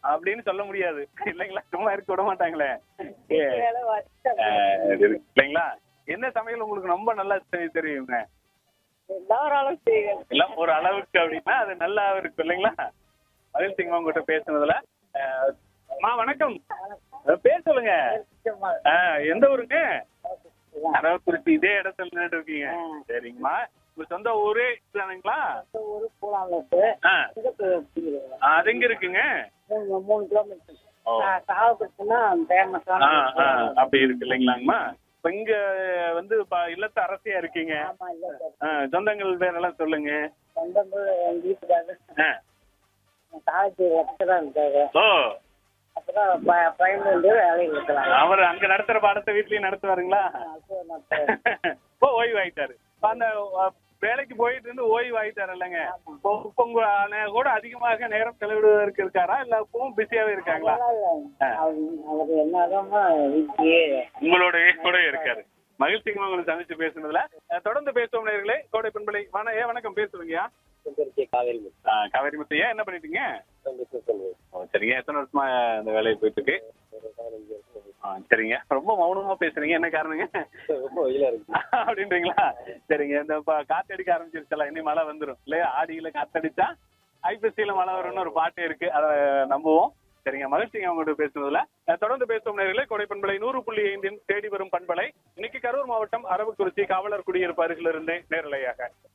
அப்படின்னு சொல்ல முடியாது இல்லைங்களா சும்மா இருக்க விட மாட்டாங்களே ஏ, வேலை வருஷம் அஹ், இது இருக்கு. இல்லைங்களா என்ன சமையல் உங்களுக்கு ரொம்ப நல்லா தெ- தெரியுங்க எல்லாராலும் செய்வேன் எல்லாம் ஒரு அளவுக்கு அப்படின்னா அது நல்லா இருக்கும் இல்லைங்களா மகிழ்ச்சிங்க உங்ககிட்ட பேசுனதுல அஹ், அம்மா வணக்கம் அஹ், பேர் சொல்லுங்க அஹ், எந்த ஊருங்க அரவக்குறிச்சி இதே இடத்துல நின்றுட்டு இருக்கீங்க சரிங்கம்மா உங்க சொந்த ஊரே இதுதானுங்களா ஒரு பூலாம்பட்டு ஆ இங்க போய் வச்சுக்கிறேன். அது எங்க இருக்குங்க மூணு மூணு கிலோமீட்டர் ஓ. சாவப்பட்டுனா ஃபேமஸான ஆ ஆ அப்படி இருக்கு இல்லைங்களாங்கம்மா இப்ப இங்க வந்து ப- இல்லத்து அரசியா இருக்கீங்க ஆமா இல்ல சார் ஆ, சொந்தங்கள் பேரெல்லாம் சொல்லுங்க சொந்தங்கள் எங்க வீட்டுக்காரரு ஆ. காலேஜ் லெக்சரா இருக்காரு ஓ அப்புறம் ப- பையன் வந்து வேலையில் இருக்கிறாங்க அவர் அங்க நடத்துற பாடத்தை வீட்லயும் நடத்துவாருங்களா இப்போ ஓய்வு ஆயிட்டாரு இப்ப அந்த அ, வேலைக்கு போயிட்டு இருந்து ஓய்வு ஆயிட்டாரு இல்லைங்க இப்போ இப்போ உங்க அண்ணன் கூட அதிகமாக நேரம் செலவிடுவதற்கு இருக்காரா இல்ல இப்பவும் பிஸியாவே இருக்காங்களா அவர் என்னதான் வீட்லயே உங்களோட கூட இருக்காரு மகிழ்ச்சிங்க உங்களை சந்திச்சு பேசுனதுல அஹ், தொடர்ந்து பேசுவோம் நேர்களே கோடை பெண்பிள்ளை வண ஏ வணக்கம் பேசுவீங்கயா காவேரி காவேரி முத்தையா என்ன பண்ணிட்டீங்க ஓ சரிங்க எத்தனை வருஷமா இந்த வேலையை போயிட்டு இருக்கு ஆ, சரிங்க ரொம்ப மௌனமா பேசுறீங்க என்ன காரணங்க ரொம்ப வெயிலா இருக்கு அப்படின்றீங்களா சரிங்க இந்த இப்ப காத்தடிக்க ஆரம்பிச்சிருச்சல இனி மழை வந்துரும் இல்லையா ஆடியில காத்தடிச்சா ஐப்பசியில மழை வரும்னு ஒரு பாட்டு இருக்கு அதை நம்புவோம் சரிங்க மகிழ்ச்சிங்க அவங்ககிட்ட பேசுனதுல அஹ், தொடர்ந்து பேசும் நேர்களே கொடை பண்பலை நூறு புள்ளி ஐந்தின் தேடி வரும் பண்பலை இன்னைக்கு கரூர் மாவட்டம் அரவக்குறிச்சி காவலர் குடியிருப்பு அருகிலிருந்து நேரலையாக